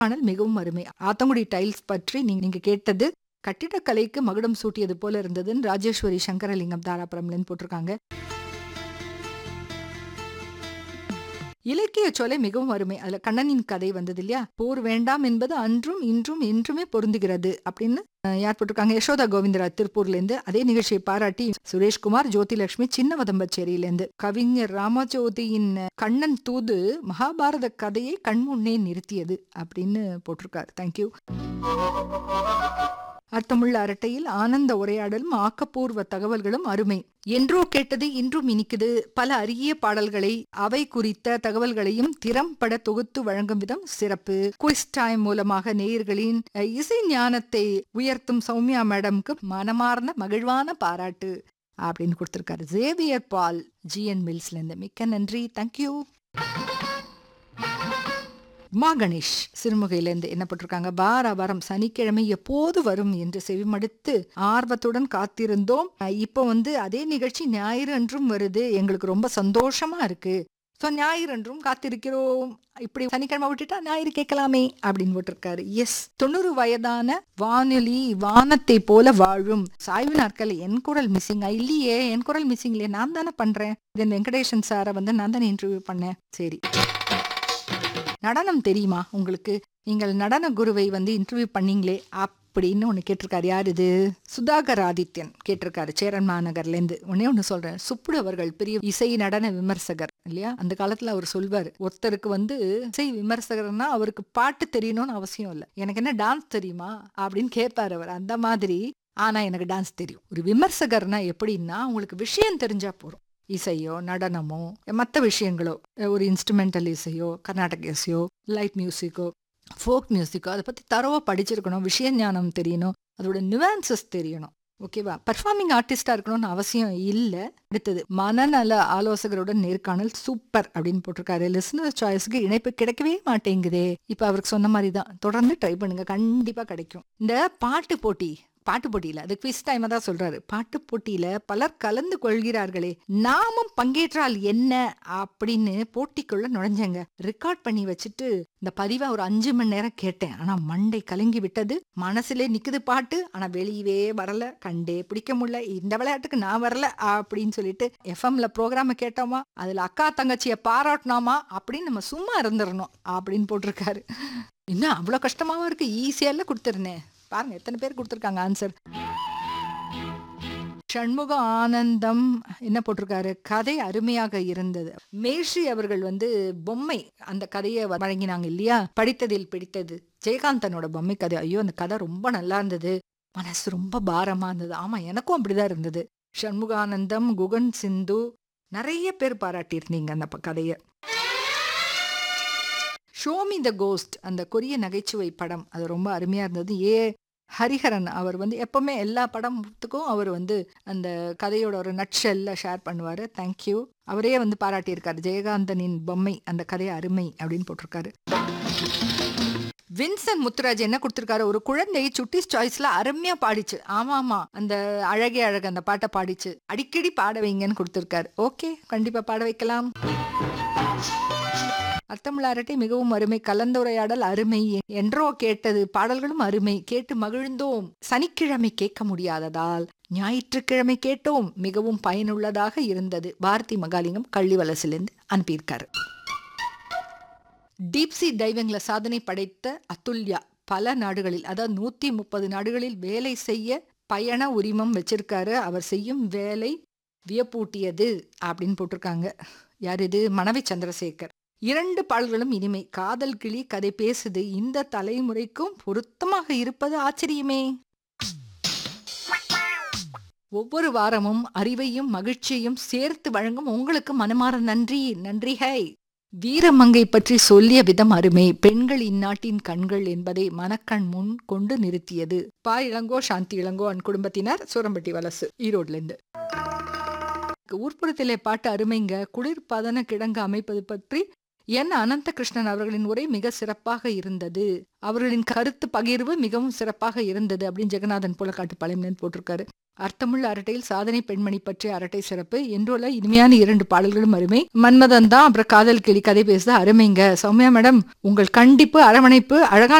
ஆனால் மிகவும் அருமை ஆத்தங்குடி டைல்ஸ் பற்றி நீங்க நீங்க கேட்டது கட்டிடக்கலைக்கு மகுடம் சூட்டியது போல இருந்ததுன்னு ராஜேஸ்வரி சங்கரலிங்கம் தாராபுரம்லன்னு போட்டிருக்காங்க இலக்கிய சோலை மிகவும் அருமை அதுல கண்ணனின் கதை வந்தது இல்லையா போர் வேண்டாம் என்பது அன்றும் இன்றும் என்றுமே பொருந்துகிறது அப்படின்னு அஹ், யார் போட்டிருக்காங்க யசோதா கோவிந்தராஜ் திருப்பூர்ல இருந்து அதே நிகழ்ச்சியை பாராட்டி சுரேஷ்குமார் ஜோதிலட்சுமி சின்ன வதம்பச்சேரியில இருந்து கவிஞர் ராமஜோதியின் கண்ணன் தூது மகாபாரத கதையை கண்முன்னே நிறுத்தியது அப்படின்னு போட்டிருக்காரு தேங்க்யூ அர்த்தமுள்ள அரட்டையில் ஆனந்த உரையாடலும் ஆக்கப்பூர்வ தகவல்களும் அருமை என்றோ கேட்டது இன்றும் இனிக்குது பல அரிய பாடல்களை அவை குறித்த தகவல்களையும் திறம்பட தொகுத்து வழங்கும் விதம் சிறப்பு குவிஸ் டைம் மூலமாக நேயர்களின் அஹ், இசை ஞானத்தை உயர்த்தும் சௌமியா மேடம்க்கு மனமார்ந்த மகிழ்வான பாராட்டு அப்படின்னு கொடுத்திருக்காரு ஜேவியர் பால் ஜிஎன் மில்ஸ்ல இருந்து மிக்க நன்றி தேங்க்யூ உமா கணேஷ் சிறுமுகையிலேருந்து என்ன போட்டிருக்காங்க வார வாரம் சனிக்கிழமை எப்போது வரும் என்று செவிமடுத்து ஆர்வத்துடன் காத்திருந்தோம் அஹ் இப்போ வந்து அதே நிகழ்ச்சி ஞாயிறு அன்றும் வருது எங்களுக்கு ரொம்ப சந்தோஷமா இருக்கு ஸோ ஞாயிறு அன்றும் காத்திருக்கிறோம் இப்படி சனிக்கிழமை விட்டுட்டா ஞாயிறு கேட்கலாமே அப்படின்னு போட்டிருக்காரு எஸ் தொண்ணூறு வயதான வானொலி வானத்தை போல வாழும் சாய்வு நாட்கள் என் குரல் மிஸ்ஸிங் இல்லையே என் குரல் மிஸ்ஸிங் இல்லையே நான் தானே பண்றேன் தென் வெங்கடேஷன் சாரை வந்து நான் தானே இன்டர்வியூ பண்ணேன் சரி நடனம் தெரியுமா உங்களுக்கு நீங்கள் நடன குருவை வந்து இன்டர்வியூ பண்ணீங்களே அப்படின்னு ஒன்று கேட்டிருக்காரு யார் இது சுதாகர் ஆதித்யன் கேட்டிருக்காரு சேரன் மாநகர்லேருந்து ஒன்னே ஒன்று சொல்றேன் சுப்புடு அவர்கள் பெரிய இசை நடன விமர்சகர் இல்லையா அந்த காலத்துல அவர் சொல்வார் ஒருத்தருக்கு வந்து இசை விமர்சகர்னா அவருக்கு பாட்டு தெரியணும்னு அவசியம் இல்லை எனக்கு என்ன டான்ஸ் தெரியுமா அப்படின்னு கேட்பார் அவர் அந்த மாதிரி ஆனா எனக்கு டான்ஸ் தெரியும் ஒரு விமர்சகர்னா எப்படின்னா உங்களுக்கு விஷயம் தெரிஞ்சா போறோம் இசையோ நடனமோ மற்ற விஷயங்களோ ஒரு இன்ஸ்ட்ருமெண்டல் இசையோ கர்நாடக இசையோ லைட் மியூசிக்கோ ஃபோக் மியூசிக்கோ அதை பற்றி தரவாக படிச்சிருக்கணும் விஷய ஞானம் தெரியணும் அதோட நியூவான்சஸ் தெரியணும் ஓகேவா பர்ஃபார்மிங் ஆர்டிஸ்டா இருக்கணும்னு அவசியம் இல்லை அடுத்தது மனநல ஆலோசகருடன் நேர்காணல் சூப்பர் அப்படின்னு போட்டிருக்காரு லிசனர் சாய்ஸ்க்கு இணைப்பு கிடைக்கவே மாட்டேங்குதே இப்போ அவருக்கு சொன்ன மாதிரி தான் தொடர்ந்து ட்ரை பண்ணுங்க கண்டிப்பாக கிடைக்கும் இந்த பாட்டு போட்டி பாட்டு போட்டியில அது குவிஸ் டைம் தான் சொல்றாரு பாட்டு போட்டியில பலர் கலந்து கொள்கிறார்களே நாமும் பங்கேற்றால் என்ன அப்படின்னு போட்டிக்குள்ள நுழைஞ்சேங்க ரெக்கார்ட் பண்ணி வச்சுட்டு இந்த பதிவை ஒரு அஞ்சு மணி நேரம் கேட்டேன் ஆனா மண்டை கலங்கி விட்டது மனசுலே நிக்குது பாட்டு ஆனா வெளியவே வரல கண்டே பிடிக்க முடியல இந்த விளையாட்டுக்கு நான் வரல அப்படின்னு சொல்லிட்டு எஃப்எம்ல ப்ரோக்ராம கேட்டோமா அதுல அக்கா தங்கச்சிய பாராட்டினோமா அப்படின்னு நம்ம சும்மா இருந்துடணும் அப்படின்னு போட்டிருக்காரு என்ன அவ்வளோ கஷ்டமாவும் இருக்கு ஈஸியால கொடுத்துருந்தேன் பாருங்க எத்தனை பேர் கொடுத்துருக்காங்க ஆன்சர் சண்முக ஆனந்தம் என்ன போட்டிருக்காரு கதை அருமையாக இருந்தது மேஷி அவர்கள் வந்து பொம்மை அந்த கதையை வழங்கினாங்க இல்லையா படித்ததில் பிடித்தது ஜெயகாந்தனோட பொம்மை கதை ஐயோ அந்த கதை ரொம்ப நல்லா இருந்தது மனசு ரொம்ப பாரமா இருந்தது ஆமா எனக்கும் அப்படிதான் இருந்தது சண்முகானந்தம் குகன் சிந்து நிறைய பேர் பாராட்டியிருந்தீங்க அந்த ப- கதையை ஷோமி த கோஸ்ட் அந்த கொரிய நகைச்சுவை படம் அது ரொம்ப அருமையா இருந்தது ஏ ஹரிஹரன் அவர் வந்து எப்பவுமே எல்லா படத்துக்கும் அவர் வந்து அந்த கதையோட ஒரு நட்ஷெல்ல ஷேர் பண்ணுவாரு தேங்க்யூ அவரே வந்து பாராட்டியிருக்காரு ஜெயகாந்தனின் பொம்மை அந்த கதை அருமை அப்படின்னு போட்டிருக்காரு வின்சன் முத்துராஜ் என்ன கொடுத்திருக்காரு ஒரு குழந்தை சுட்டிஸ் சாய்ஸ்ல அருமையா பாடிச்சு ஆமா ஆமா அந்த அழகே அழகு அந்த பாட்டை பாடிச்சு அடிக்கடி பாட வைங்கன்னு கொடுத்திருக்காரு ஓகே கண்டிப்பா பாட வைக்கலாம் அர்த்தமுள்ள அரட்டை மிகவும் அருமை கலந்துரையாடல் அருமை என்றோ கேட்டது பாடல்களும் அருமை கேட்டு மகிழ்ந்தோம் சனிக்கிழமை கேட்க முடியாததால் ஞாயிற்றுக்கிழமை கேட்டோம் மிகவும் பயனுள்ளதாக இருந்தது பாரதி மகாலிங்கம் கள்ளிவலசிலிருந்து அனுப்பியிருக்காரு டீப்சி டைவிங்ல சாதனை படைத்த அத்துல்யா பல நாடுகளில் அதாவது நூத்தி முப்பது நாடுகளில் வேலை செய்ய பயண உரிமம் வச்சிருக்காரு அவர் செய்யும் வேலை வியப்பூட்டியது அப்படின்னு போட்டிருக்காங்க யார் இது மனைவி சந்திரசேகர் இரண்டு பாடல்களும் இனிமை காதல் கிளி கதை பேசுது இந்த தலைமுறைக்கும் பொருத்தமாக இருப்பது ஆச்சரியமே ஒவ்வொரு வாரமும் அறிவையும் மகிழ்ச்சியையும் சேர்த்து வழங்கும் உங்களுக்கு மனமார நன்றி நன்றி ஹை வீரமங்கை பற்றி சொல்லிய விதம் அருமை பெண்கள் இந்நாட்டின் கண்கள் என்பதை மனக்கண் முன் கொண்டு நிறுத்தியது பா இளங்கோ சாந்தி இளங்கோ அன் குடும்பத்தினர் சூரம்பட்டி வலசு ஈரோட்ல இருந்து ஊர்ப்புறத்திலே பாட்டு அருமைங்க குளிர்பதன கிடங்கு அமைப்பது பற்றி என் அனந்த கிருஷ்ணன் அவர்களின் உரை மிக சிறப்பாக இருந்தது அவர்களின் கருத்து பகிர்வு மிகவும் சிறப்பாக இருந்தது அப்படின்னு ஜெகநாதன் போல காட்டு பழையன்னு போட்டிருக்காரு அர்த்தமுள்ள அரட்டையில் சாதனை பெண்மணி பற்றிய அரட்டை சிறப்பு என்றுள்ள இனிமையான இரண்டு பாடல்களும் அருமை மன்மதன் தான் அப்புறம் காதல் கிளி கதை பேசுது அருமைங்க சௌமியா மேடம் உங்கள் கண்டிப்பு அரவணைப்பு அழகான